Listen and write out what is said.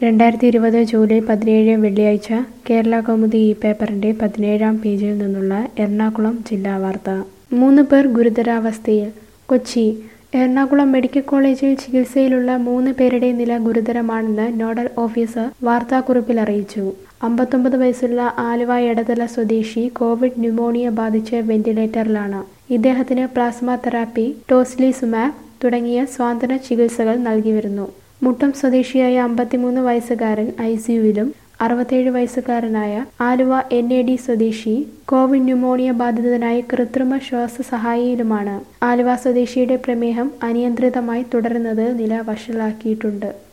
രണ്ടായിരത്തി ഇരുപത് ജൂലൈ പതിനേഴ് വെള്ളിയാഴ്ച കേരള കൗമുദി ഈ പേപ്പറിന്റെ പതിനേഴാം പേജിൽ നിന്നുള്ള എറണാകുളം ജില്ലാ വാർത്ത മൂന്ന് പേർ ഗുരുതരാവസ്ഥയിൽ കൊച്ചി എറണാകുളം മെഡിക്കൽ കോളേജിൽ ചികിത്സയിലുള്ള മൂന്ന് പേരുടെ നില ഗുരുതരമാണെന്ന് നോഡൽ ഓഫീസർ വാർത്താക്കുറിപ്പിൽ അറിയിച്ചു അമ്പത്തൊമ്പത് വയസ്സുള്ള ആലുവ എടതല സ്വദേശി കോവിഡ് ന്യൂമോണിയ ബാധിച്ച് വെന്റിലേറ്ററിലാണ് ഇദ്ദേഹത്തിന് പ്ലാസ്മ തെറാപ്പി ടോസ്ലിസുമാബ് തുടങ്ങിയ സ്വാന്തന ചികിത്സകൾ നൽകി വരുന്നു മുട്ടം സ്വദേശിയായ അമ്പത്തിമൂന്ന് വയസ്സുകാരൻ ഐ സിയുവിലും അറുപത്തേഴ് വയസ്സുകാരനായ ആലുവ എൻ എ ഡി സ്വദേശി കോവിഡ് ന്യൂമോണിയ ബാധിതനായി കൃത്രിമ ശ്വാസ സഹായിയിലുമാണ് ആലുവ സ്വദേശിയുടെ പ്രമേഹം അനിയന്ത്രിതമായി തുടരുന്നത് നില വഷളാക്കിയിട്ടുണ്ട്